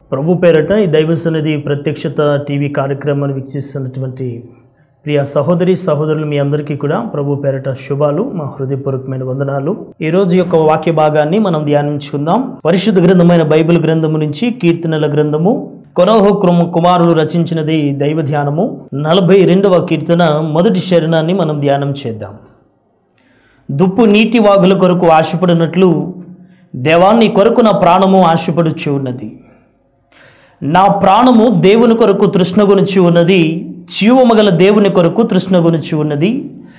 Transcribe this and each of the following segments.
ప్రభు పేరట ఈ దైవ సన్నిధి ప్రత్యక్షత టీవీ కార్యక్రమాన్ని వీక్షిస్తున్నటువంటి ప్రియ సహోదరి సహోదరులు మీ అందరికీ కూడా ప్రభు పేరట శుభాలు మా హృదయపూర్వకమైన వందనాలు ఈ రోజు యొక్క వాక్య భాగాన్ని మనం ధ్యానించుకుందాం పరిశుద్ధ గ్రంథమైన బైబిల్ గ్రంథము నుంచి కీర్తనల గ్రంథము కొనోహో క్రమ కుమారులు రచించినది దైవ ధ్యానము నలభై రెండవ కీర్తన మొదటి శరణాన్ని మనం ధ్యానం చేద్దాం దుప్పు నీటి వాగుల కొరకు ఆశపడినట్లు దేవాన్ని కొరకు నా ప్రాణము ఆశపడుచు ఉన్నది నా ప్రాణము దేవుని కొరకు తృష్ణ గురించి ఉన్నది జీవమగల దేవుని కొరకు తృష్ణ గురించి ఉన్నది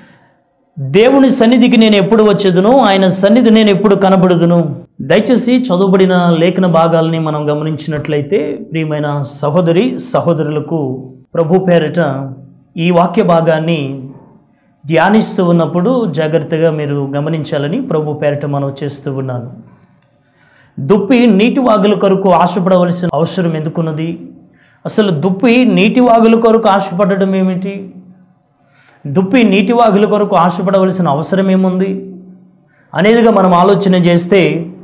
దేవుని సన్నిధికి నేను ఎప్పుడు వచ్చేదును ఆయన సన్నిధి నేను ఎప్పుడు కనబడుదును దయచేసి చదువుబడిన లేఖన భాగాల్ని మనం గమనించినట్లయితే ప్రియమైన సహోదరి సహోదరులకు ప్రభు పేరిట ఈ వాక్య భాగాన్ని ధ్యానిస్తూ ఉన్నప్పుడు జాగ్రత్తగా మీరు గమనించాలని ప్రభు పేరిట మనం చేస్తూ ఉన్నాను దుప్పి నీటి వాగుల కొరకు ఆశపడవలసిన అవసరం ఎందుకున్నది అసలు దుప్పి నీటి వాగుల కొరకు ఆశపడడం ఏమిటి దుప్పి నీటి వాగుల కొరకు ఆశపడవలసిన అవసరం ఏముంది అనేదిగా మనం ఆలోచన చేస్తే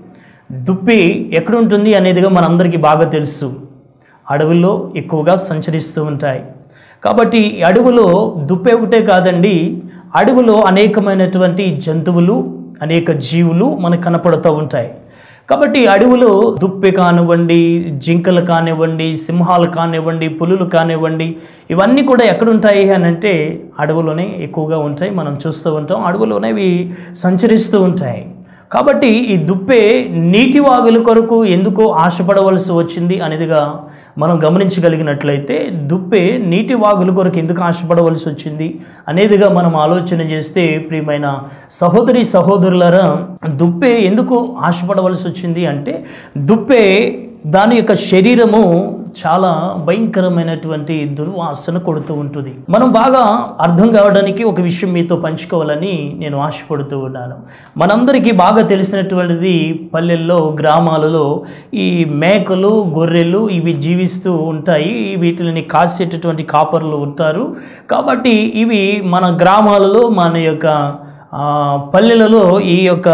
దుప్పి ఎక్కడుంటుంది అనేదిగా మనందరికీ బాగా తెలుసు అడవుల్లో ఎక్కువగా సంచరిస్తూ ఉంటాయి కాబట్టి ఈ అడవులో దుప్పి ఒకటే కాదండి అడవులో అనేకమైనటువంటి జంతువులు అనేక జీవులు మనకు కనపడుతూ ఉంటాయి కాబట్టి అడవులో దుప్పి కానివ్వండి జింకలు కానివ్వండి సింహాలు కానివ్వండి పులులు కానివ్వండి ఇవన్నీ కూడా ఎక్కడుంటాయి అని అంటే అడవులోనే ఎక్కువగా ఉంటాయి మనం చూస్తూ ఉంటాం అడవులోనే ఇవి సంచరిస్తూ ఉంటాయి కాబట్టి ఈ దుప్పే నీటి వాగుల కొరకు ఎందుకో ఆశపడవలసి వచ్చింది అనేదిగా మనం గమనించగలిగినట్లయితే దుప్పే నీటి వాగుల కొరకు ఎందుకు ఆశపడవలసి వచ్చింది అనేదిగా మనం ఆలోచన చేస్తే ప్రియమైన సహోదరి సహోదరులరా దుప్పే ఎందుకు ఆశపడవలసి వచ్చింది అంటే దుప్పే దాని యొక్క శరీరము చాలా భయంకరమైనటువంటి దుర్వాసన కొడుతూ ఉంటుంది మనం బాగా అర్థం కావడానికి ఒక విషయం మీతో పంచుకోవాలని నేను ఆశపడుతూ ఉన్నాను మనందరికీ బాగా తెలిసినటువంటిది పల్లెల్లో గ్రామాలలో ఈ మేకలు గొర్రెలు ఇవి జీవిస్తూ ఉంటాయి వీటిని కాసేటటువంటి కాపర్లు ఉంటారు కాబట్టి ఇవి మన గ్రామాలలో మన యొక్క ఆ, పల్లెలలో ఈ యొక్క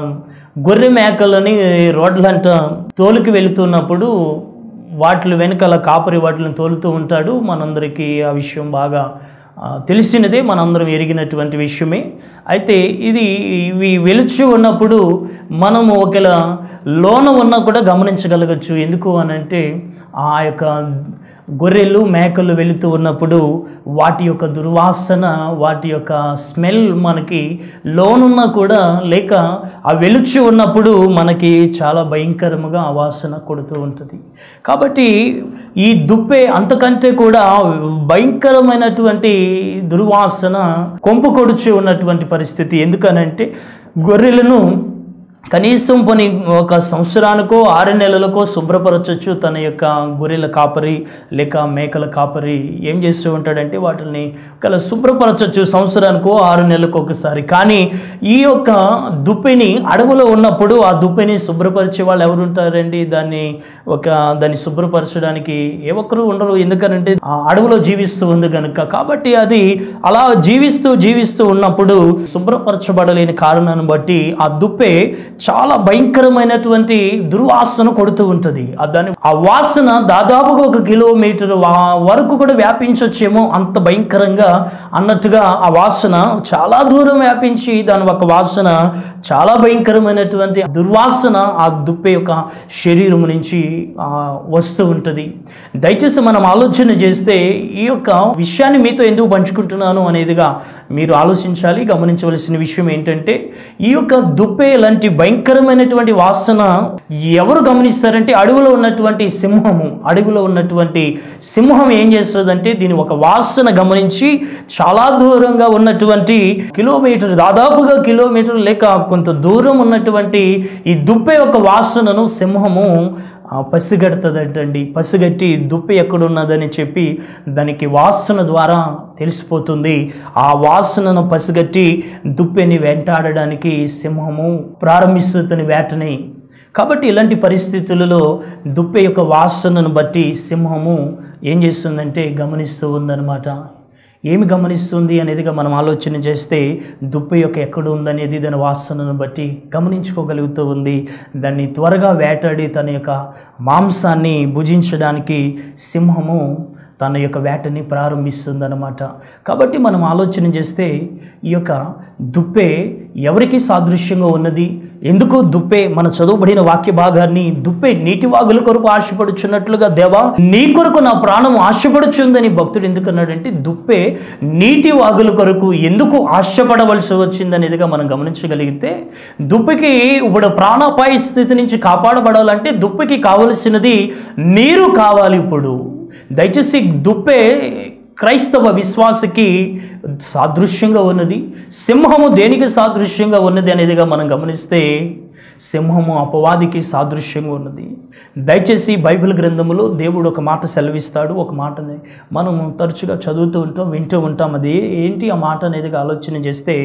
గొర్రె మేకలని రోడ్లంట తోలుకి వెళుతున్నప్పుడు వాటి వెనకాల కాపరి వాటిని తోలుతూ ఉంటాడు మనందరికీ ఆ విషయం బాగా ఆ, తెలిసినదే మనందరం ఎరిగినటువంటి విషయమే అయితే ఇది ఇవి వెలుచు ఉన్నప్పుడు మనము ఒకవేళ లోన ఉన్నా కూడా గమనించగలగచ్చు ఎందుకు అని అంటే ఆ యొక్క గొర్రెలు మేకలు వెళుతూ ఉన్నప్పుడు వాటి యొక్క దుర్వాసన వాటి యొక్క స్మెల్ మనకి లోనున్నా కూడా లేక ఆ వెలుచి ఉన్నప్పుడు మనకి చాలా భయంకరముగా ఆ వాసన కొడుతూ ఉంటుంది కాబట్టి ఈ దుప్పే అంతకంటే కూడా భయంకరమైనటువంటి దుర్వాసన కొంపు కొడుచు ఉన్నటువంటి పరిస్థితి ఎందుకనంటే గొర్రెలను కనీసం పని ఒక సంవత్సరానికో ఆరు నెలలకో శుభ్రపరచొచ్చు తన యొక్క గొర్రెల కాపరి లేక మేకల కాపరి ఏం చేస్తూ ఉంటాడంటే వాటిని ఒకవేళ శుభ్రపరచొచ్చు సంవత్సరానికో ఆరు నెలలకు ఒకసారి కానీ ఈ యొక్క దుప్పిని అడవులో ఉన్నప్పుడు ఆ దుప్పిని శుభ్రపరిచే వాళ్ళు ఎవరు ఉంటారండి దాన్ని ఒక దాన్ని శుభ్రపరచడానికి ఏ ఒక్కరు ఉండరు ఎందుకనంటే ఆ అడవులో జీవిస్తూ ఉంది కనుక కాబట్టి అది అలా జీవిస్తూ జీవిస్తూ ఉన్నప్పుడు శుభ్రపరచబడలేని కారణాన్ని బట్టి ఆ దుప్పే చాలా భయంకరమైనటువంటి దుర్వాసన కొడుతూ ఉంటుంది ఆ దాని ఆ వాసన దాదాపుగా ఒక కిలోమీటర్ వా- వరకు కూడా వ్యాపించొచ్చేమో అంత భయంకరంగా అన్నట్టుగా ఆ వాసన చాలా దూరం వ్యాపించి దాని ఒక వాసన చాలా భయంకరమైనటువంటి దుర్వాసన ఆ దుప్పే యొక్క శరీరం నుంచి ఆ, వస్తూ ఉంటుంది దయచేసి మనం ఆలోచన చేస్తే ఈ యొక్క విషయాన్ని మీతో ఎందుకు పంచుకుంటున్నాను అనేదిగా మీరు ఆలోచించాలి గమనించవలసిన విషయం ఏంటంటే ఈ యొక్క దుప్పే లాంటి భయంకరమైనటువంటి వాసన ఎవరు గమనిస్తారంటే అడవిలో ఉన్నటువంటి సింహము అడవిలో ఉన్నటువంటి సింహం ఏం చేస్తుందంటే దీని ఒక వాసన గమనించి చాలా దూరంగా ఉన్నటువంటి కిలోమీటర్ దాదాపుగా కిలోమీటర్ లేక కొంత దూరం ఉన్నటువంటి ఈ దుప్పే యొక్క వాసనను సింహము ఆ, పసిగడుతుందంటండి పసిగట్టి దుప్పి ఎక్కడున్నదని చెప్పి దానికి వాసన ద్వారా తెలిసిపోతుంది ఆ వాసనను పసిగట్టి దుప్పిని వెంటాడడానికి సింహము ప్రారంభిస్తుంది వేటని కాబట్టి ఇలాంటి పరిస్థితులలో దుప్పి యొక్క వాసనను బట్టి సింహము ఏం చేస్తుందంటే గమనిస్తూ ఉందన్నమాట ఏమి గమనిస్తుంది అనేదిగా మనం ఆలోచన చేస్తే దుప్ప యొక్క ఎక్కడ ఉందనేది దాని వాసనను బట్టి గమనించుకోగలుగుతూ ఉంది దాన్ని త్వరగా వేటాడి తన యొక్క మాంసాన్ని భుజించడానికి సింహము తన యొక్క వేటని ప్రారంభిస్తుందన్నమాట కాబట్టి మనం ఆలోచన చేస్తే ఈ యొక్క దుప్పే ఎవరికి సాదృశ్యంగా ఉన్నది ఎందుకు దుప్పే మన చదువుబడిన వాక్య భాగాన్ని దుప్పే నీటి వాగుల కొరకు ఆశపడుచున్నట్లుగా దేవా నీ కొరకు నా ప్రాణం ఆశపడుచుందని భక్తుడు ఎందుకు అన్నాడంటే దుప్పే నీటి వాగుల కొరకు ఎందుకు ఆశపడవలసి వచ్చిందనేదిగా మనం గమనించగలిగితే దుప్పికి ఇప్పుడు ప్రాణాపాయ స్థితి నుంచి కాపాడబడాలంటే దుప్పికి కావలసినది నీరు కావాలి ఇప్పుడు దయచేసి దుప్పే క్రైస్తవ విశ్వాసకి సాదృశ్యంగా ఉన్నది సింహము దేనికి సాదృశ్యంగా ఉన్నది అనేదిగా మనం గమనిస్తే సింహము అపవాదికి సాదృశ్యంగా ఉన్నది దయచేసి బైబిల్ గ్రంథములో దేవుడు ఒక మాట సెలవిస్తాడు ఒక మాటని మనం తరచుగా చదువుతూ ఉంటాం వింటూ ఉంటాం అది ఏంటి ఆ మాట అనేది ఆలోచన చేస్తే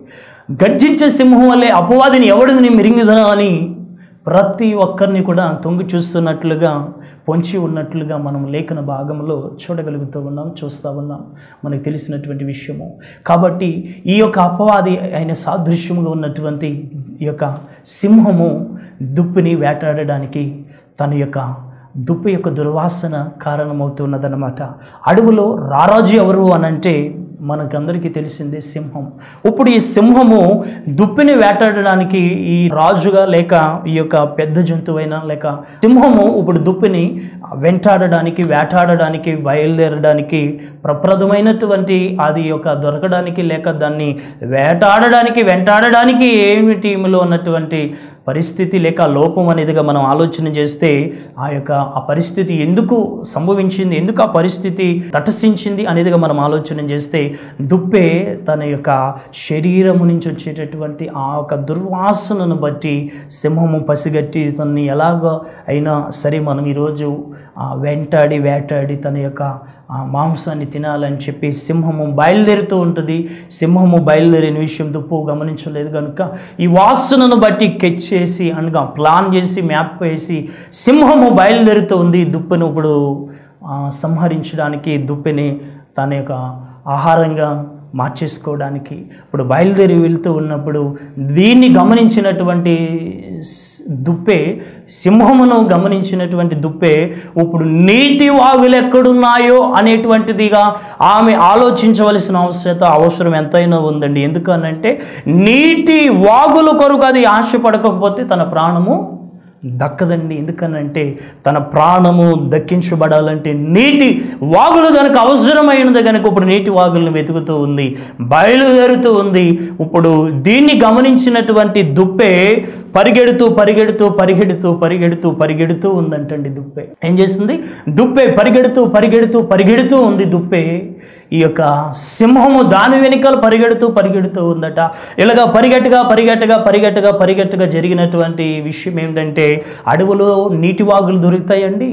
గర్జించే సింహం వల్లే అపవాదిని ఎవడిని మిరింగుదనా అని ప్రతి ఒక్కరిని కూడా తొంగి చూస్తున్నట్లుగా పొంచి ఉన్నట్లుగా మనం లేఖన భాగంలో చూడగలుగుతూ ఉన్నాం చూస్తూ ఉన్నాం మనకు తెలిసినటువంటి విషయము కాబట్టి ఈ యొక్క అపవాది ఆయన సాదృశ్యముగా ఉన్నటువంటి ఈ యొక్క సింహము దుప్పిని వేటాడడానికి తన యొక్క దుప్పి యొక్క దుర్వాసన కారణమవుతున్నదన్నమాట అడవులో రారాజు ఎవరు అనంటే మనకందరికీ తెలిసిందే సింహం ఇప్పుడు ఈ సింహము దుప్పిని వేటాడడానికి ఈ రాజుగా లేక ఈ యొక్క పెద్ద జంతువైనా లేక సింహము ఇప్పుడు దుప్పిని వెంటాడడానికి వేటాడడానికి బయలుదేరడానికి ప్రప్రదమైనటువంటి అది యొక్క దొరకడానికి లేక దాన్ని వేటాడడానికి వెంటాడడానికి ఏమిటిలో ఉన్నటువంటి పరిస్థితి లేక లోపం అనేదిగా మనం ఆలోచన చేస్తే ఆ యొక్క ఆ పరిస్థితి ఎందుకు సంభవించింది ఎందుకు ఆ పరిస్థితి తటస్థించింది అనేదిగా మనం ఆలోచన చేస్తే దుప్పే తన యొక్క శరీరము నుంచి వచ్చేటటువంటి ఆ యొక్క దుర్వాసనను బట్టి సింహము పసిగట్టి తనని ఎలాగో అయినా సరే మనం ఈరోజు ఆ, వెంటాడి వేటాడి తన యొక్క ఆ మాంసాన్ని తినాలని చెప్పి సింహము బయలుదేరుతూ ఉంటుంది సింహము బయలుదేరిన విషయం దుప్పు గమనించలేదు కనుక ఈ వాసనను బట్టి కెచ్ చేసి అనగా ప్లాన్ చేసి మ్యాప్ వేసి సింహము బయలుదేరుతూ ఉంది దుప్పును ఇప్పుడు ఆ, సంహరించడానికి దుప్పిని తన యొక్క ఆహారంగా మార్చేసుకోవడానికి ఇప్పుడు బయలుదేరి వెళ్తూ ఉన్నప్పుడు దీన్ని గమనించినటువంటి స్- దుప్పే సింహమును గమనించినటువంటి దుప్పే ఇప్పుడు నీటి వాగులు ఎక్కడున్నాయో అనేటువంటిదిగా ఆమె ఆలోచించవలసిన అవసరత అవసరం ఎంతైనా ఉందండి ఎందుకనంటే నీటి వాగుల కొరకు అది ఆశపడకపోతే తన ప్రాణము దక్కదండి ఎందుకనంటే తన ప్రాణము దక్కించబడాలంటే నీటి వాగులు దానికి అవసరమైనది కనుక ఇప్పుడు నీటి వాగులను వెతుకుతూ ఉంది బయలుదేరుతూ ఉంది ఇప్పుడు దీన్ని గమనించినటువంటి దుప్పే పరిగెడుతూ పరిగెడుతూ పరిగెడుతూ పరిగెడుతూ పరిగెడుతూ ఉందంటండి దుప్పే ఏం చేస్తుంది దుప్పే పరిగెడుతూ పరిగెడుతూ పరిగెడుతూ ఉంది దుప్పే ఈ యొక్క సింహము దాని వెనుకలు పరిగెడుతూ పరిగెడుతూ ఉందట ఇలాగా పరిగెట్టుగా పరిగెట్టగా పరిగెట్టగా పరిగెట్టగా జరిగినటువంటి విషయం ఏంటంటే అడవులో నీటి వాగులు దొరుకుతాయండి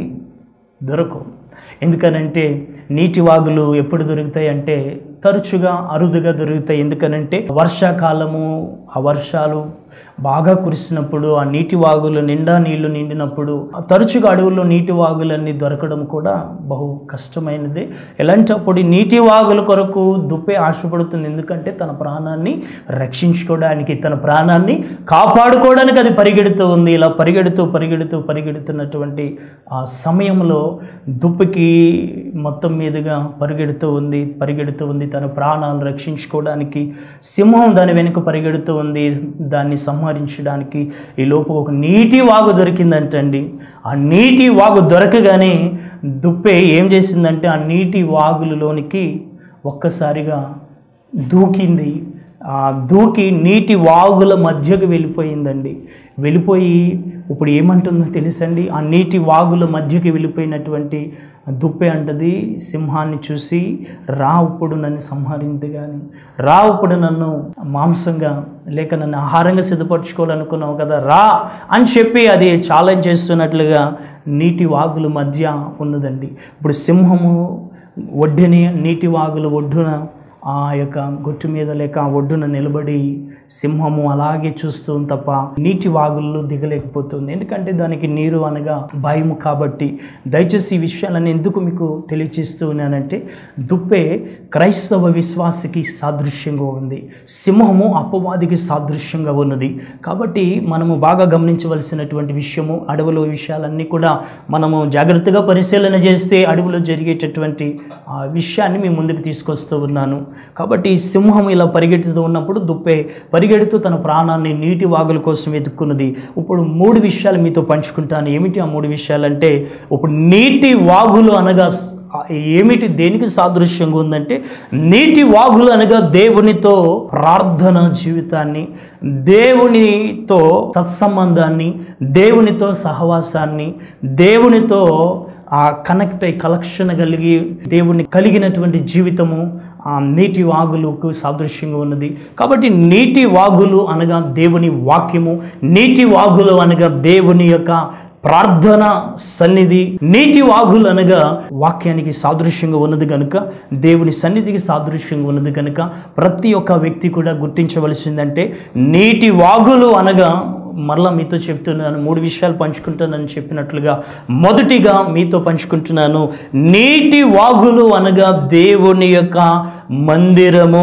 దొరకవు ఎందుకనంటే నీటి వాగులు ఎప్పుడు దొరుకుతాయి అంటే తరచుగా అరుదుగా దొరుకుతాయి ఎందుకనంటే వర్షాకాలము ఆ వర్షాలు బాగా కురిసినప్పుడు ఆ నీటి వాగులు నిండా నీళ్లు నిండినప్పుడు ఆ తరచుగా అడవుల్లో నీటి వాగులన్నీ దొరకడం కూడా బహు కష్టమైనది ఎలాంటప్పుడు ఈ నీటి వాగుల కొరకు దుప్పే ఆశపడుతుంది ఎందుకంటే తన ప్రాణాన్ని రక్షించుకోవడానికి తన ప్రాణాన్ని కాపాడుకోవడానికి అది పరిగెడుతూ ఉంది ఇలా పరిగెడుతూ పరిగెడుతూ పరిగెడుతున్నటువంటి ఆ సమయంలో దుప్పికి మొత్తం మీదుగా పరిగెడుతూ ఉంది పరిగెడుతూ ఉంది తన ప్రాణాలను రక్షించుకోవడానికి సింహం దాని వెనుక పరిగెడుతూ ఉంది దాన్ని సంహరించడానికి ఈ లోపు ఒక నీటి వాగు దొరికిందంటండి ఆ నీటి వాగు దొరకగానే దుప్పే ఏం చేసిందంటే ఆ నీటి వాగులలోనికి ఒక్కసారిగా దూకింది ఆ దూకి నీటి వాగుల మధ్యకు వెళ్ళిపోయిందండి వెళ్ళిపోయి ఇప్పుడు ఏమంటుందో తెలుసండి ఆ నీటి వాగుల మధ్యకి వెళ్ళిపోయినటువంటి దుప్పే అంటది సింహాన్ని చూసి రా ఇప్పుడు నన్ను సంహరింది కానీ రా ఇప్పుడు నన్ను మాంసంగా లేక నన్ను ఆహారంగా సిద్ధపరచుకోవాలనుకున్నావు కదా రా అని చెప్పి అది ఛాలెంజ్ చేస్తున్నట్లుగా నీటి వాగుల మధ్య ఉన్నదండి ఇప్పుడు సింహము ఒడ్డుని నీటి వాగుల ఒడ్డున ఆ యొక్క గొట్టు మీద లేక ఆ ఒడ్డున నిలబడి సింహము అలాగే చూస్తుంది తప్ప నీటి వాగుల్లో దిగలేకపోతుంది ఎందుకంటే దానికి నీరు అనగా భయము కాబట్టి దయచేసి ఈ విషయాలను ఎందుకు మీకు తెలియచేస్తూ ఉన్నానంటే దుప్పే క్రైస్తవ విశ్వాసకి సాదృశ్యంగా ఉంది సింహము అపవాదికి సాదృశ్యంగా ఉన్నది కాబట్టి మనము బాగా గమనించవలసినటువంటి విషయము అడవుల విషయాలన్నీ కూడా మనము జాగ్రత్తగా పరిశీలన చేస్తే అడవిలో జరిగేటటువంటి ఆ విషయాన్ని మీ ముందుకు తీసుకొస్తూ ఉన్నాను కాబట్టి ఈ సింహం ఇలా పరిగెడుతూ ఉన్నప్పుడు దుప్పే పరిగెడుతూ తన ప్రాణాన్ని నీటి వాగుల కోసం వెతుక్కున్నది ఇప్పుడు మూడు విషయాలు మీతో పంచుకుంటాను ఏమిటి ఆ మూడు విషయాలంటే ఇప్పుడు నీటి వాగులు అనగా స- ఏమిటి దేనికి సాదృశ్యంగా ఉందంటే నీటి వాగులు అనగా దేవునితో ప్రార్థన జీవితాన్ని దేవునితో సత్సంబంధాన్ని దేవునితో సహవాసాన్ని దేవునితో ఆ కనెక్ట్ అయి కలెక్షన్ కలిగి దేవుని కలిగినటువంటి జీవితము ఆ నీటి వాగులకు సాదృశ్యంగా ఉన్నది కాబట్టి నీటి వాగులు అనగా దేవుని వాక్యము నీటి వాగులు అనగా దేవుని యొక్క ప్రార్థన సన్నిధి నీటి వాగులు అనగా వాక్యానికి సాదృశ్యంగా ఉన్నది కనుక దేవుని సన్నిధికి సాదృశ్యంగా ఉన్నది కనుక ప్రతి ఒక్క వ్యక్తి కూడా గుర్తించవలసిందంటే నీటి వాగులు అనగా మరలా మీతో చెప్తున్నాను మూడు విషయాలు పంచుకుంటానని చెప్పినట్లుగా మొదటిగా మీతో పంచుకుంటున్నాను నీటి వాగులు అనగా దేవుని యొక్క మందిరము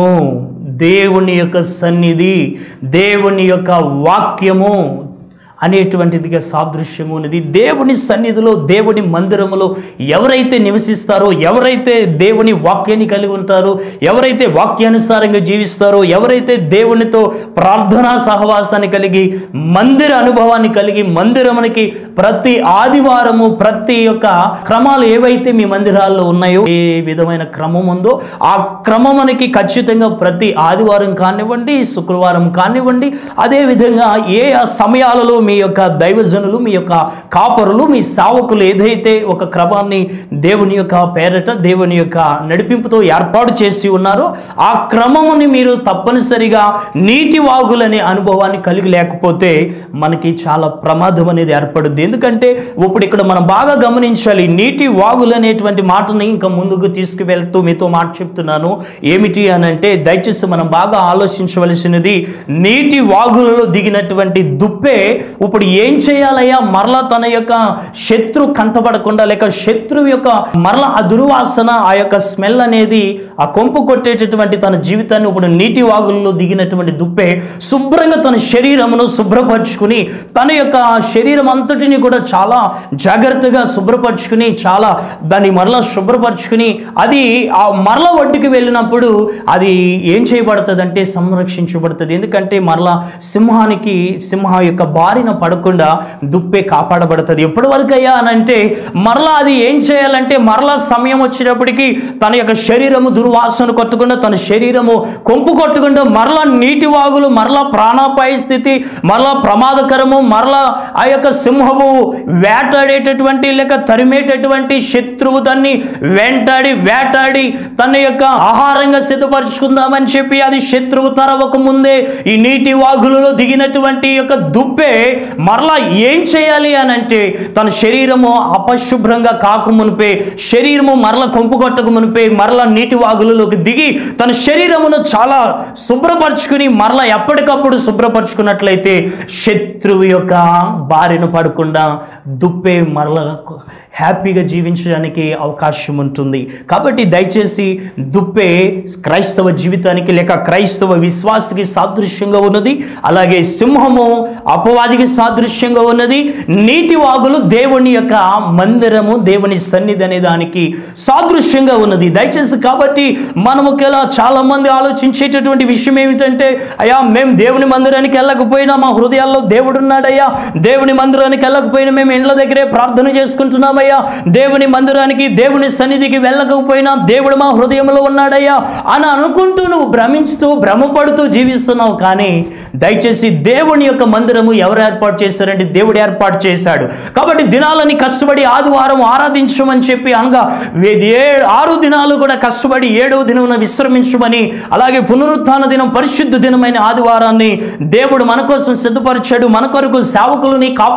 దేవుని యొక్క సన్నిధి దేవుని యొక్క వాక్యము అనేటువంటిదిగా సాదృశ్యము ఉన్నది దేవుని సన్నిధిలో దేవుని మందిరములో ఎవరైతే నివసిస్తారో ఎవరైతే దేవుని వాక్యాన్ని కలిగి ఉంటారో ఎవరైతే వాక్యానుసారంగా జీవిస్తారో ఎవరైతే దేవునితో ప్రార్థనా సహవాసాన్ని కలిగి మందిర అనుభవాన్ని కలిగి మందిరమునికి ప్రతి ఆదివారము ప్రతి యొక్క క్రమాలు ఏవైతే మీ మందిరాల్లో ఉన్నాయో ఏ విధమైన క్రమం ఉందో ఆ క్రమమునికి ఖచ్చితంగా ప్రతి ఆదివారం కానివ్వండి శుక్రవారం కానివ్వండి అదే విధంగా ఏ ఆ సమయాలలో మీ యొక్క దైవజనులు మీ యొక్క కాపరులు మీ సావకులు ఏదైతే ఒక క్రమాన్ని దేవుని యొక్క పేరట దేవుని యొక్క నడిపింపుతో ఏర్పాటు చేసి ఉన్నారో ఆ క్రమముని మీరు తప్పనిసరిగా నీటి వాగులనే అనుభవాన్ని కలిగి లేకపోతే మనకి చాలా ప్రమాదం అనేది ఏర్పడుద్ది ఎందుకంటే ఇప్పుడు ఇక్కడ మనం బాగా గమనించాలి నీటి వాగులు అనేటువంటి మాటని ఇంకా ముందుకు తీసుకువెళ్తూ మీతో మాట చెప్తున్నాను ఏమిటి అని అంటే దయచేసి మనం బాగా ఆలోచించవలసినది నీటి వాగులలో దిగినటువంటి దుప్పే ఇప్పుడు ఏం చేయాలయ్యా మరలా తన యొక్క శత్రు కంటపడకుండా లేక శత్రువు యొక్క మరలా ఆ దుర్వాసన ఆ యొక్క స్మెల్ అనేది ఆ కొంపు కొట్టేటటువంటి తన జీవితాన్ని ఇప్పుడు నీటి వాగుల్లో దిగినటువంటి దుప్పే శుభ్రంగా తన శరీరమును శుభ్రపరచుకుని తన యొక్క శరీరం అంతటిని కూడా చాలా జాగ్రత్తగా శుభ్రపరచుకుని చాలా దాన్ని మరలా శుభ్రపరచుకుని అది ఆ మరల ఒడ్డుకి వెళ్ళినప్పుడు అది ఏం చేయబడుతుంది అంటే సంరక్షించబడుతుంది ఎందుకంటే మరలా సింహానికి సింహ యొక్క బారిన పడకుండా దుప్పే కాపాడబడుతుంది ఎప్పటి వరకు అయ్యా అని అంటే మరలా అది ఏం చేయాలంటే మరలా సమయం వచ్చేటప్పటికి తన యొక్క శరీరము దుర్వాసన కొట్టకుండా తన శరీరము కొంపు కొట్టకుండా మరలా నీటి వాగులు మరలా ప్రాణాపాయ స్థితి మరలా ప్రమాదకరము మరలా ఆ యొక్క సింహము వేటాడేటటువంటి లేక తరిమేటటువంటి శత్రువు దాన్ని వెంటాడి వేటాడి తన యొక్క ఆహారంగా సిద్ధపరచుకుందామని చెప్పి అది శత్రువు తరవక ముందే ఈ నీటి వాగులలో దిగినటువంటి యొక్క దుప్పే మరలా ఏం చేయాలి అని అంటే తన శరీరము అపశుభ్రంగా కాకు మునిపే శరీరము మరల కొంపు కొట్టక మునిపే మరలా నీటి వాగులలోకి దిగి తన శరీరమును చాలా శుభ్రపరచుకుని మరలా ఎప్పటికప్పుడు శుభ్రపరచుకున్నట్లయితే శత్రువు యొక్క బారిన పడకుండా దుప్పే మరల హ్యాపీగా జీవించడానికి అవకాశం ఉంటుంది కాబట్టి దయచేసి దుప్పే క్రైస్తవ జీవితానికి లేక క్రైస్తవ విశ్వాసకి సాదృశ్యంగా ఉన్నది అలాగే సింహము అపవాదికి సాదృశ్యంగా ఉన్నది నీటి వాగులు దేవుని యొక్క మందిరము దేవుని సన్నిధి అనే దానికి సాదృశ్యంగా ఉన్నది దయచేసి కాబట్టి మనము ఒకేలా చాలా మంది ఆలోచించేటటువంటి విషయం ఏమిటంటే అయ్యా మేము దేవుని మందిరానికి వెళ్ళకపోయినా మా హృదయాల్లో దేవుడు ఉన్నాడయ్యా దేవుని మందిరానికి వెళ్ళకపోయినా మేము ఇండ్ల దగ్గరే ప్రార్థన చేసుకుంటున్నామయ్యా దేవుని మందిరానికి దేవుని సన్నిధికి వెళ్ళకపోయినా దేవుడు మా హృదయంలో ఉన్నాడయ్యా అని అనుకుంటూ నువ్వు భ్రమించుతూ భ్రమపడుతూ జీవిస్తున్నావు కానీ దయచేసి దేవుని యొక్క మందిరము ఎవరు ఏర్పాటు చేశారంటే దేవుడు ఏర్పాటు చేశాడు కాబట్టి దినాలని కష్టపడి ఆదివారం ఆరాధించమని చెప్పి అనగా వే- ఏ ఆరు దినాలు కూడా కష్టపడి ఏడవ దినమున విశ్రమించమని అలాగే పునరుత్థాన దినం పరిశుద్ధ దినమైన ఆదివారాన్ని దేవుడు మన కోసం సిద్ధపరిచాడు మన కొరకు సేవకులని కాపరులను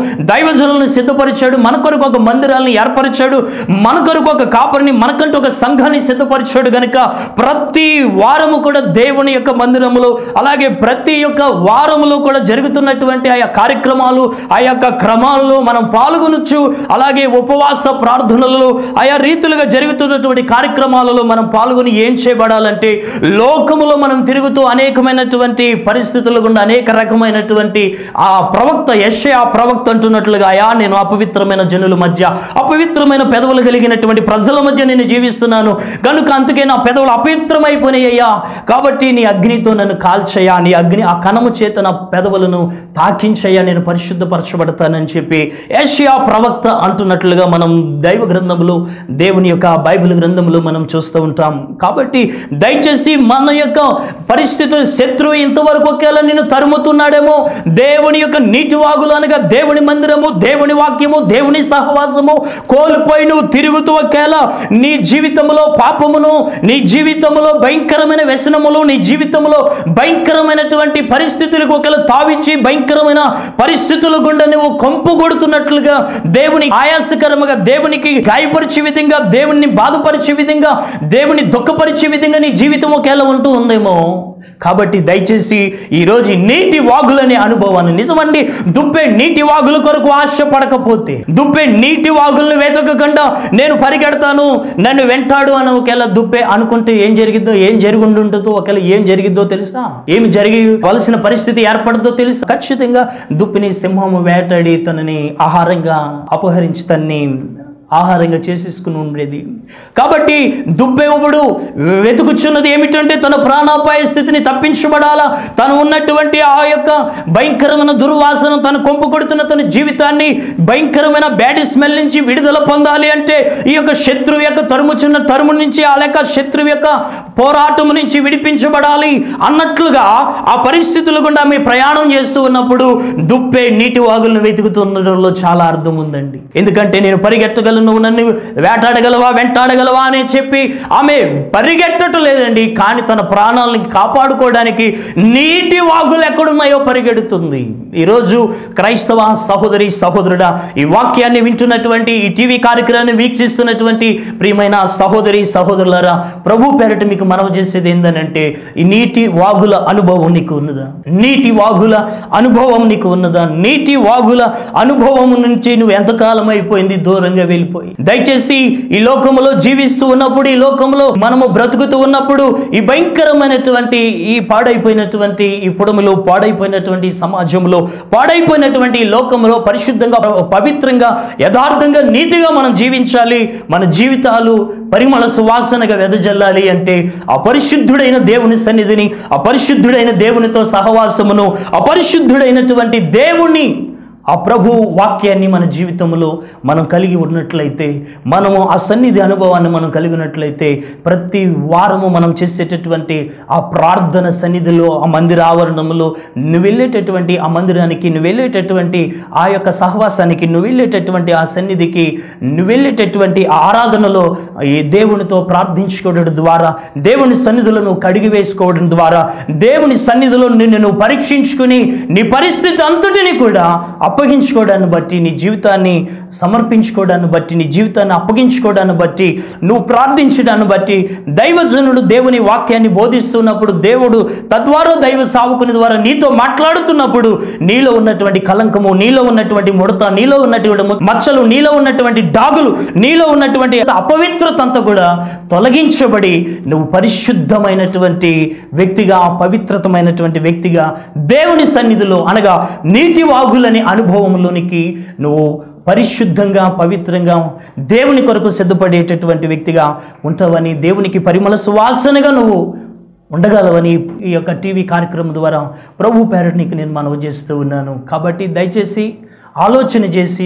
దైవజనులను సిద్ధపరిచాడు మన కొరకు ఒక మందిరాలను ఏర్పరిచాడు మన కొరకు ఒక కాపరిని మనకంటూ ఒక సంఘాన్ని సిద్ధపరిచాడు గనుక ప్రతి వారము కూడా దేవుని యొక్క మందిరములో అలాగే ప్రతి యొక్క వారములో కూడా జరుగుతున్నటువంటి ఆయా కార్యక్రమాలు ఆ యొక్క క్రమాల్లో మనం పాల్గొనొచ్చు అలాగే ఉపవాస ప్రార్థనలలో ఆయా రీతులుగా జరుగుతున్నటువంటి కార్యక్రమాలలో మనం పాల్గొని ఏం చేయబడాలంటే లోకములో మనం తిరుగుతూ అనేకమైనటువంటి పరిస్థితుల గుండా అనేక రకమైనటువంటి ఆ ప్రవక్త యశ్య ఆ ప్రవక్త అంటున్నట్లుగా అయా నేను అపవిత్రమైన జనుల మధ్య అపవిత్రమైన పెదవులు కలిగినటువంటి ప్రజల మధ్య నేను జీవిస్తున్నాను కనుక అందుకే నా పెదవులు అపవిత్రమైపోయినాయ్యా కాబట్టి నీ అగ్నితో నన్ను కాల్చయ్యా నీ అగ్ని ఆ కణము చేత నా పెదవులను తాకించయ్యా నేను పరిశుద్ధపరచబడతానని చెప్పి యశ్యా ప్రవక్త అంటున్నట్లుగా మనం దైవ గ్రంథములు దేవుని యొక్క బైబిల్ గ్రంథములు మనం చూస్తూ ఉంటాం కాబట్టి దయచేసి మన యొక్క పరిస్థితులు శత్రువు ఇంతవరకు ఒకేలా నిన్ను తరుముతున్నాడేమో దేవుని యొక్క నీటి వాగులు అనగా దేవుని మందిరము దేవుని వాక్యము దేవుని సహవాసము కోల్పోయి నువ్వు తిరుగుతూ ఒకేలా నీ జీవితంలో పాపమును నీ జీవితంలో భయంకరమైన వ్యసనములు నీ జీవితంలో భయంకరమైనటువంటి పరిస్థితులకు ఒకవేళ తావిచ్చి భయంకరమైన పరిస్థితుల గుండా నువ్వు కొంపు కొడుతున్నట్లుగా దేవుని ఆయాసకరముగా దేవునికి గాయపరిచే విధంగా దేవుని బాధపరిచే విధంగా దేవుని దుఃఖపరిచే విధంగా నీ జీవితం ఒకేలా ఉంటూ ఉందేమో కాబట్టి దయచేసి ఈరోజు ఈ నీటి వాగులనే అనుభవాన్ని నిజమండి దుబ్బే నీటి వాగుల కొరకు ఆశపడకపోతే దుబ్బే నీటి వాగులను వెతకకుండా నేను పరిగెడతాను నన్ను వెంటాడు అని ఒకవేళ దుబ్బే అనుకుంటే ఏం జరిగిద్దో ఏం జరిగి ఉంటుందో ఒకవేళ ఏం జరిగిద్దో తెలుసా ఏమి జరిగి వలసిన పరిస్థితి ఏర్పడదో తెలుసా ఖచ్చితంగా దుప్పిని సింహము వేటాడి తనని ఆహారంగా అపహరించి తన్ని ఆహారంగా చేసేసుకుని ఉండేది కాబట్టి దుబ్బేవుడు వెతుకుచున్నది ఏమిటంటే తన ప్రాణాపాయ స్థితిని తప్పించబడాలా తను ఉన్నటువంటి ఆ యొక్క భయంకరమైన దుర్వాసన తను కొంపు కొడుతున్న తన జీవితాన్ని భయంకరమైన బ్యాడ్ స్మెల్ నుంచి విడుదల పొందాలి అంటే ఈ యొక్క శత్రువు యొక్క తరుముచున్న తరుము నుంచి ఆ లేక శత్రువు యొక్క పోరాటం నుంచి విడిపించబడాలి అన్నట్లుగా ఆ పరిస్థితుల గుండా మీ ప్రయాణం చేస్తూ ఉన్నప్పుడు దుప్పే నీటి వాగులను వెతుకుతుండడంలో చాలా అర్థం ఉందండి ఎందుకంటే నేను పరిగెత్తగలను నువ్వు నన్ను వేటాడగలవా వెంటాడగలవా అని చెప్పి ఆమె పరిగెట్టడం లేదండి కానీ తన ప్రాణాలను కాపాడుకోవడానికి నీటి వాగులు ఎక్కడున్నాయో పరిగెడుతుంది ఈరోజు క్రైస్తవ సహోదరి సహోదరుడా ఈ వాక్యాన్ని వింటున్నటువంటి ఈ టీవీ కార్యక్రమాన్ని వీక్షిస్తున్నటువంటి ప్రియమైన సహోదరి సహోదరులారా ప్రభు పేరట మీకు మనవ చేసేది ఏంటంటే ఈ నీటి వాగుల అనుభవం నీకు ఉన్నదా నీటి వాగుల అనుభవం నీకు ఉన్నదా నీటి వాగుల అనుభవం నుంచి నువ్వు ఎంతకాలం అయిపోయింది దూరంగా వెళ్ళిపోయి దయచేసి ఈ లోకములో జీవిస్తూ ఉన్నప్పుడు ఈ లోకంలో మనము బ్రతుకుతూ ఉన్నప్పుడు ఈ భయంకరమైనటువంటి ఈ పాడైపోయినటువంటి ఈ పుడములో పాడైపోయినటువంటి ఈ సమాజంలో పాడైపోయినటువంటి ఈ లోకంలో పరిశుద్ధంగా పవిత్రంగా యథార్థంగా నీతిగా మనం జీవించాలి మన జీవితాలు పరిమళ సువాసనగా వెదజల్లాలి అంటే అపరిశుద్ధుడైన దేవుని సన్నిధిని అపరిశుద్ధుడైన దేవునితో సహవాసమును అపరిశుద్ధుడైనటువంటి దేవుణ్ణి ఆ ప్రభు వాక్యాన్ని మన జీవితంలో మనం కలిగి ఉన్నట్లయితే మనము ఆ సన్నిధి అనుభవాన్ని మనం కలిగినట్లయితే ప్రతి వారము మనం చేసేటటువంటి ఆ ప్రార్థన సన్నిధిలో ఆ మందిర ఆవరణంలో నువ్వు వెళ్ళేటటువంటి ఆ మందిరానికి నువ్వు వెళ్ళేటటువంటి ఆ యొక్క సహవాసానికి నువ్వు వెళ్ళేటటువంటి ఆ సన్నిధికి నువ్వు వెళ్ళేటటువంటి ఆ ఆరాధనలో ఈ దేవునితో ప్రార్థించుకోవడం ద్వారా దేవుని సన్నిధిలో నువ్వు కడిగి వేసుకోవడం ద్వారా దేవుని సన్నిధిలో నిన్ను నువ్వు పరీక్షించుకుని నీ పరిస్థితి అంతటిని కూడా అప్పగించుకోవడాన్ని బట్టి నీ జీవితాన్ని సమర్పించుకోవడాన్ని బట్టి నీ జీవితాన్ని అప్పగించుకోవడాన్ని బట్టి నువ్వు ప్రార్థించడాన్ని బట్టి దైవజనుడు దేవుని వాక్యాన్ని బోధిస్తున్నప్పుడు దేవుడు తద్వారా దైవ సావుకుని ద్వారా నీతో మాట్లాడుతున్నప్పుడు నీలో ఉన్నటువంటి కలంకము నీలో ఉన్నటువంటి ముడత నీలో ఉన్నటువంటి ము- మచ్చలు నీలో ఉన్నటువంటి డాగులు నీలో ఉన్నటువంటి అపవిత్రత అంతా కూడా తొలగించబడి నువ్వు పరిశుద్ధమైనటువంటి వ్యక్తిగా పవిత్రతమైనటువంటి వ్యక్తిగా దేవుని సన్నిధిలో అనగా నీటి వాగులని అనుభవంలోనికి నువ్వు పరిశుద్ధంగా పవిత్రంగా దేవుని కొరకు సిద్ధపడేటటువంటి వ్యక్తిగా ఉంటావని దేవునికి పరిమళ సువాసనగా నువ్వు ఉండగలవని ఈ యొక్క టీవీ కార్యక్రమం ద్వారా ప్రభు పేరట నీకు నేను మనవి చేస్తూ ఉన్నాను కాబట్టి దయచేసి ఆలోచన చేసి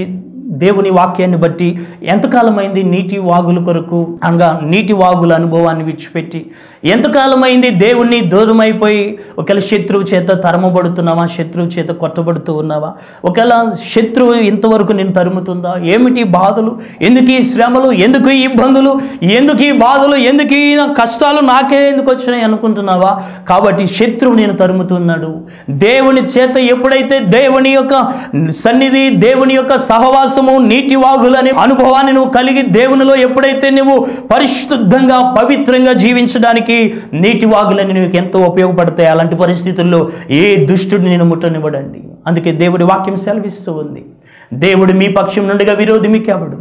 దేవుని వాక్యాన్ని బట్టి ఎంతకాలమైంది నీటి వాగుల కొరకు అనగా నీటి వాగుల అనుభవాన్ని విడిచిపెట్టి ఎంతకాలమైంది దేవుణ్ణి దూరమైపోయి ఒకవేళ శత్రువు చేత తరమబడుతున్నావా శత్రువు చేత కొట్టబడుతూ ఉన్నావా ఒకవేళ శత్రువు ఇంతవరకు నేను తరుముతుందా ఏమిటి ఈ బాధలు ఎందుకు ఈ శ్రమలు ఎందుకు ఈ ఇబ్బందులు ఎందుకు ఈ బాధలు ఎందుకు ఈ కష్టాలు నాకే ఎందుకు వచ్చినాయి అనుకుంటున్నావా కాబట్టి శత్రువు నేను తరుముతున్నాడు దేవుని చేత ఎప్పుడైతే దేవుని యొక్క సన్నిధి దేవుని యొక్క సహవాసము నీటి వాగులని అనుభవాన్ని నువ్వు కలిగి దేవునిలో ఎప్పుడైతే నువ్వు పరిశుద్ధంగా పవిత్రంగా జీవించడానికి నీటి వాగులని నీకు ఎంతో ఉపయోగపడతాయి అలాంటి పరిస్థితుల్లో ఏ దుష్టుడిని నేను ముట్టనివ్వడండి అందుకే దేవుడి వాక్యం సెలవిస్తూ ఉంది దేవుడు మీ పక్షం నుండిగా విరోధి మీకెవడు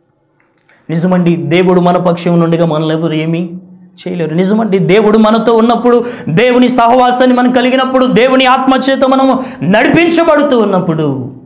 నిజమండి దేవుడు మన పక్షం నుండిగా మనల్ని ఎవరు ఏమీ చేయలేరు నిజమండి దేవుడు మనతో ఉన్నప్పుడు దేవుని సహవాసాన్ని మనం కలిగినప్పుడు దేవుని ఆత్మచేత మనము నడిపించబడుతూ ఉన్నప్పుడు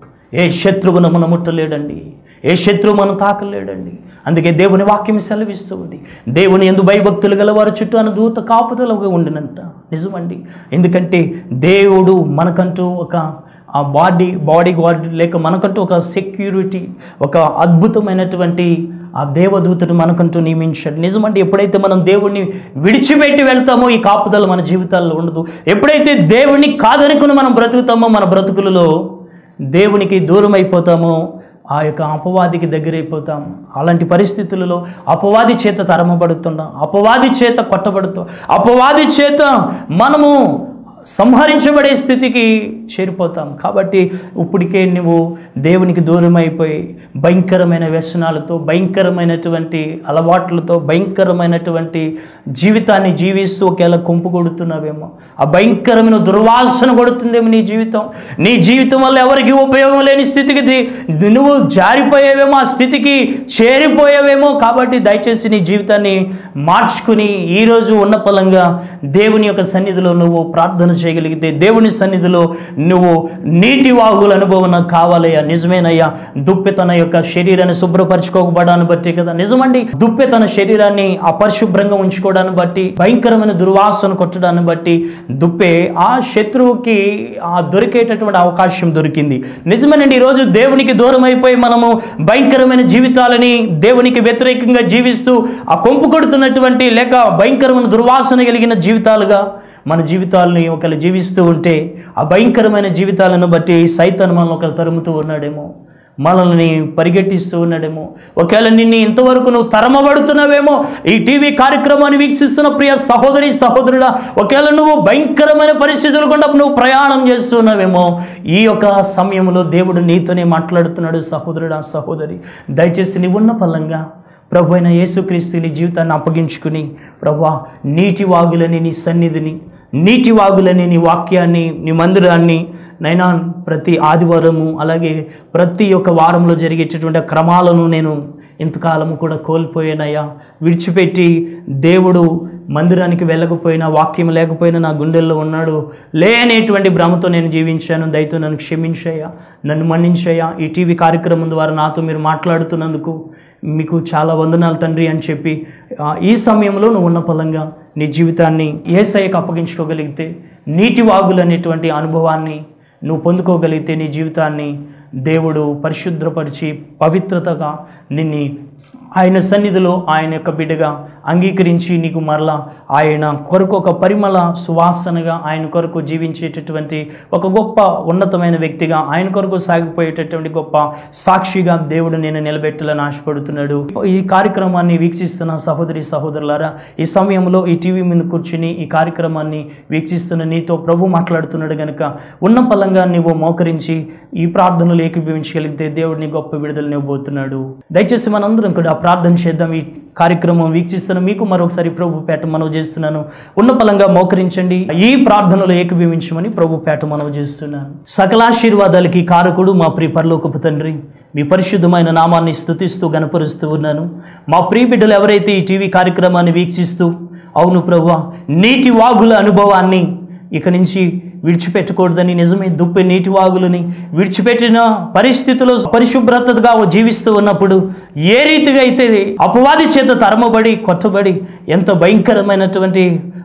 ఏ శత్రువును మనం ముట్టలేడండి ఏ శత్రువు మనం తాకలేడండి అందుకే దేవుని వాక్యం సెలవిస్తూ ఉంది దేవుని ఎందు భయభక్తులు గల వారి చుట్టూ అన్న దూత కాపుదలుగా ఉండినంట నిజమండి ఎందుకంటే దేవుడు మనకంటూ ఒక ఆ బాడీ బాడీ గార్డ్ లేక మనకంటూ ఒక సెక్యూరిటీ ఒక అద్భుతమైనటువంటి ఆ దేవదూతను మనకంటూ నియమించాడు నిజమంటే ఎప్పుడైతే మనం దేవుణ్ణి విడిచిపెట్టి వెళ్తామో ఈ కాపుదల మన జీవితాల్లో ఉండదు ఎప్పుడైతే దేవుణ్ణి కాదనుకుని మనం బ్రతుకుతామో మన బ్రతుకులలో దేవునికి దూరం అయిపోతామో ఆ యొక్క అపవాదికి దగ్గరైపోతాం అలాంటి పరిస్థితులలో అపవాది చేత తరమబడుతున్నాం అపవాది చేత కొట్టబడుతాం అపవాది చేత మనము సంహరించబడే స్థితికి చేరిపోతాం కాబట్టి ఇప్పటికే నువ్వు దేవునికి దూరం అయిపోయి భయంకరమైన వ్యసనాలతో భయంకరమైనటువంటి అలవాట్లతో భయంకరమైనటువంటి జీవితాన్ని జీవిస్తూ ఒకేలా కొంపు కొడుతున్నావేమో ఆ భయంకరమైన దుర్వాసన కొడుతుందేమో నీ జీవితం నీ జీవితం వల్ల ఎవరికి ఉపయోగం లేని స్థితికి ది- నువ్వు జారిపోయావేమో ఆ స్థితికి చేరిపోయావేమో కాబట్టి దయచేసి నీ జీవితాన్ని మార్చుకుని ఈరోజు ఉన్న పలంగా దేవుని యొక్క సన్నిధిలో నువ్వు ప్రార్థన చేయగలిగితే దేవుని సన్నిధిలో నువ్వు నీటి వాగుల అనుభవం నాకు కావాలయ్యా నిజమేనయ్యా దుప్పె తన యొక్క శరీరాన్ని శుభ్రపరచుకోకపోవడాన్ని బట్టి కదా నిజమండి దుప్పె తన శరీరాన్ని అపరిశుభ్రంగా ఉంచుకోవడాన్ని బట్టి భయంకరమైన దుర్వాసన కొట్టడాన్ని బట్టి దుప్పే ఆ శత్రువుకి ఆ దొరికేటటువంటి అవకాశం దొరికింది నిజమేనండి ఈరోజు దేవునికి దూరం అయిపోయి మనము భయంకరమైన జీవితాలని దేవునికి వ్యతిరేకంగా జీవిస్తూ ఆ కొంపు కొడుతున్నటువంటి లేక భయంకరమైన దుర్వాసన కలిగిన జీవితాలుగా మన జీవితాలని ఒకరు జీవిస్తూ ఉంటే ఆ భయంకరమైన జీవితాలను బట్టి సైతాన్ని మనల్ని ఒకరు తరుముతూ ఉన్నాడేమో మనల్ని పరిగెట్టిస్తూ ఉన్నాడేమో ఒకవేళ నిన్ను ఇంతవరకు నువ్వు తరమబడుతున్నావేమో ఈ టీవీ కార్యక్రమాన్ని వీక్షిస్తున్న ప్రియ సహోదరి సహోదరుడా ఒకవేళ నువ్వు భయంకరమైన పరిస్థితులు గుండా నువ్వు ప్రయాణం చేస్తున్నావేమో ఈ యొక్క సమయంలో దేవుడు నీతోనే మాట్లాడుతున్నాడు సహోదరుడా సహోదరి దయచేసి నీవు ఉన్న పలంగా ప్రభు అయిన యేసుక్రీస్తు నీ జీవితాన్ని అప్పగించుకుని ప్రభా నీటి వాగులని నీ సన్నిధిని నీటి వాగులని నీ వాక్యాన్ని నీ మందిరాన్ని నైనా ప్రతి ఆదివారము అలాగే ప్రతి ఒక్క వారంలో జరిగేటటువంటి ఆ క్రమాలను నేను ఇంతకాలము కూడా కోల్పోయానయ్యా విడిచిపెట్టి దేవుడు మందిరానికి వెళ్ళకపోయినా వాక్యం లేకపోయినా నా గుండెల్లో ఉన్నాడు లే అనేటువంటి భ్రమతో నేను జీవించాను దయతో నన్ను క్షమించయ్యా నన్ను మన్నించయ్యా ఈ టీవీ కార్యక్రమం ద్వారా నాతో మీరు మాట్లాడుతున్నందుకు మీకు చాలా వందనాలు తండ్రి అని చెప్పి ఆ, ఈ సమయంలో నువ్వు ఉన్న పలంగా నీ జీవితాన్ని ఏసఐకి అప్పగించుకోగలిగితే నీటి వాగులు అనేటువంటి అనుభవాన్ని నువ్వు పొందుకోగలిగితే నీ జీవితాన్ని దేవుడు పరిశుభ్రపరిచి పవిత్రతగా నిన్ని ఆయన సన్నిధిలో ఆయన యొక్క బిడ్డగా అంగీకరించి నీకు మరలా ఆయన కొరకు ఒక పరిమళ సువాసనగా ఆయన కొరకు జీవించేటటువంటి ఒక గొప్ప ఉన్నతమైన వ్యక్తిగా ఆయన కొరకు సాగిపోయేటటువంటి గొప్ప సాక్షిగా దేవుడు నేను నిలబెట్టాలని ఆశపడుతున్నాడు ఈ కార్యక్రమాన్ని వీక్షిస్తున్న సహోదరి సహోదరులారా ఈ సమయంలో ఈ టీవీ మీద కూర్చుని ఈ కార్యక్రమాన్ని వీక్షిస్తున్న నీతో ప్రభు మాట్లాడుతున్నాడు గనుక ఉన్న పలంగా నువ్వు మోకరించి ఈ ప్రార్థనలు ఏకీభవించగలిగితే దేవుడిని గొప్ప విడుదల ఇవ్వబోతున్నాడు దయచేసి మనందరం కూడా ప్రార్థన చేద్దాం ఈ కార్యక్రమం వీక్షిస్తున్న మీకు మరొకసారి ప్రభు పేట మనవి చేస్తున్నాను ఉన్న పలంగా మోకరించండి ఈ ప్రార్థనలు ఏకీభవించమని ప్రభు పేట మనవి చేస్తున్నాను సకలాశీర్వాదాలకి కారకుడు మా ప్రియ పరలోకపు తండ్రి మీ పరిశుద్ధమైన నామాన్ని స్తుతిస్తూ గనపరుస్తూ ఉన్నాను మా ప్రియ బిడ్డలు ఎవరైతే ఈ టీవీ కార్యక్రమాన్ని వీక్షిస్తూ అవును ప్రభు నీటి వాగుల అనుభవాన్ని ఇక నుంచి విడిచిపెట్టకూడదని నిజమే దుప్పి నీటి వాగులని విడిచిపెట్టిన పరిస్థితుల్లో పరిశుభ్రతగా జీవిస్తూ ఉన్నప్పుడు ఏ రీతిగా అయితే అపవాది చేత తరమబడి కొట్టబడి ఎంత భయంకరమైనటువంటి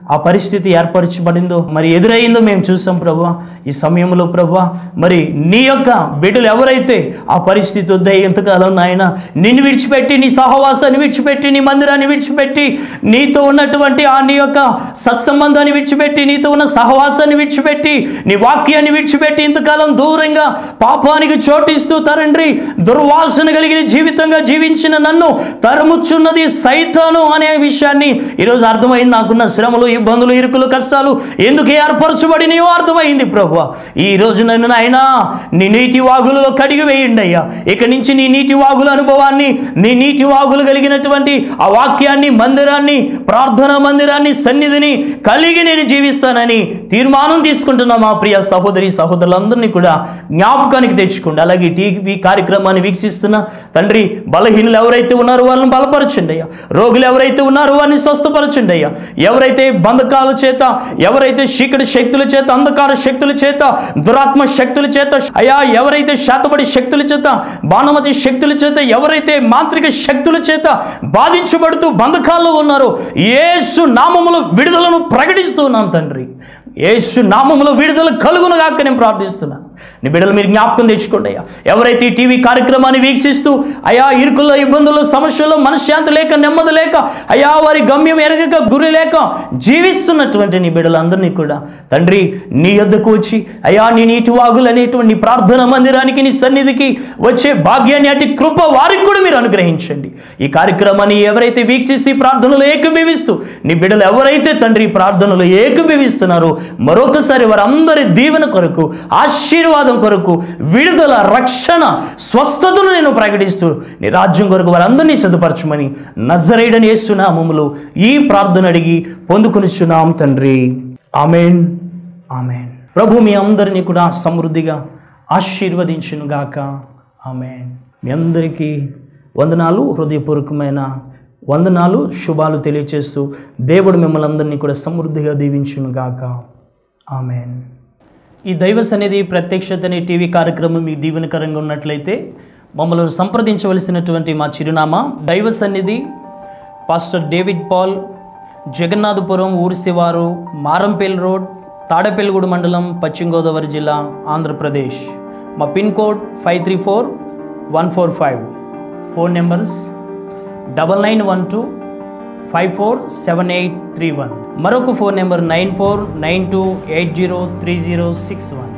ఆ పరిస్థితి ఏర్పరచబడిందో మరి ఎదురైందో మేము చూసాం ప్రభా ఈ సమయంలో ప్రభా మరి నీ యొక్క బిడ్డలు ఎవరైతే ఆ పరిస్థితి వద్ద ఎంతకాలం నాయన నిన్ను విడిచిపెట్టి నీ సహవాసాన్ని విడిచిపెట్టి నీ మందిరాన్ని విడిచిపెట్టి నీతో ఉన్నటువంటి ఆ నీ యొక్క సత్సంబంధాన్ని విడిచిపెట్టి నీతో ఉన్న సహవాసాన్ని విడిచిపెట్టి నీ వాక్యాన్ని విడిచిపెట్టి ఇంతకాలం దూరంగా పాపానికి చోటిస్తూ తండ్రి దుర్వాసన కలిగిన జీవితంగా జీవించిన నన్ను తరముచున్నది సైతాను అనే విషయాన్ని ఈరోజు అర్థమైంది నాకున్న శ్రమలు ఇబ్బందులు ఇరుకులు కష్టాలు ఎందుకు ఏర్పరచబడినయో అర్థమైంది ప్రభు ఈ రోజు నన్ను నాయనా నీ నీటి వాగులలో కడిగి వేయండి అయ్యా ఇక నుంచి నీ నీటి వాగుల అనుభవాన్ని నీ నీటి వాగులు కలిగినటువంటి ఆ వాక్యాన్ని మందిరాన్ని ప్రార్థనా మందిరాన్ని సన్నిధిని కలిగి నేను జీవిస్తానని తీర్మానం తీసుకుంటున్నా మా ప్రియ సహోదరి సహోదరులందరినీ కూడా జ్ఞాపకానికి తెచ్చుకోండి అలాగే టీవీ కార్యక్రమాన్ని వీక్షిస్తున్న తండ్రి బలహీనులు ఎవరైతే ఉన్నారో వాళ్ళని బలపరచండి అయ్యా రోగులు ఎవరైతే ఉన్నారో వారిని స్వస్థపరచండి అయ్యా ఎవరైతే బంధకాల చేత ఎవరైతే చీకటి శక్తుల చేత అంధకార శక్తుల చేత దురాత్మ శక్తుల చేత అయ్యా ఎవరైతే శాతపడి శక్తుల చేత బాణమతి శక్తుల చేత ఎవరైతే మాంత్రిక శక్తుల చేత బాధించబడుతూ బంధకాల్లో ఉన్నారో యేసు నామములో విడుదలను ప్రకటిస్తున్నాను తండ్రి యేసు నామములో విడుదల కలుగునుగాక నేను ప్రార్థిస్తున్నాను నీ బిడ్డలు మీరు జ్ఞాపకం తెచ్చుకోండి అయ్యా ఎవరైతే ఈ టీవీ కార్యక్రమాన్ని వీక్షిస్తూ అయా ఇరుకుల్లో ఇబ్బందుల్లో సమస్యల్లో మనశ్శాంతి లేక నెమ్మది లేక అయా వారి గమ్యం ఎరగక గురి లేక జీవిస్తున్నటువంటి నీ బిడ్డలందరినీ కూడా తండ్రి నీ యొద్దకు వచ్చి అయా నీ నీటి వాగులు అనేటువంటి నీ ప్రార్థన మందిరానికి నీ సన్నిధికి వచ్చే భాగ్యాన్ని అటు కృప వారికి కూడా మీరు అనుగ్రహించండి ఈ కార్యక్రమాన్ని ఎవరైతే వీక్షిస్తూ ఈ ప్రార్థనలు ఏకీభవిస్తూ నీ బిడ్డలు ఎవరైతే తండ్రి ఈ ప్రార్థనలు ఏకీభవిస్తున్నారో మరొకసారి వారందరి దీవెన కొరకు ఆశీర్వాదం కొరకు విడుదల రక్షణ స్వస్థతను నేను ప్రకటిస్తూ నీ రాజ్యం కొరకు వారందరినీ సిద్ధపరచమని నజరేడని యేసునామములో ఈ ప్రార్థన అడిగి పొందుకొనిచున్నాం తండ్రి ఆమెన్ ఆమెన్ ప్రభు మీ అందరినీ కూడా సమృద్ధిగా ఆశీర్వదించునుగాక ఆమెన్ మీ అందరికీ వందనాలు హృదయపూర్వకమైన వందనాలు శుభాలు తెలియచేస్తూ దేవుడు మిమ్మల్ని అందరినీ కూడా సమృద్ధిగా దీవించునుగాక ఆమెన్ ఈ దైవ సన్నిధి ప్రత్యక్షత అనే టీవీ కార్యక్రమం మీకు దీవెనకరంగా ఉన్నట్లయితే మమ్మల్ని సంప్రదించవలసినటువంటి మా చిరునామా దైవ సన్నిధి పాస్టర్ డేవిడ్ పాల్ జగన్నాథపురం ఊరిశివారు మారంపేల్ రోడ్ తాడపల్లిగూడ మండలం పశ్చిమ గోదావరి జిల్లా ఆంధ్రప్రదేశ్ మా pin code five three four one four five phone numbers double nine one two five four seven eight three one మరొక phone number nine four nine two eight zero three zero six one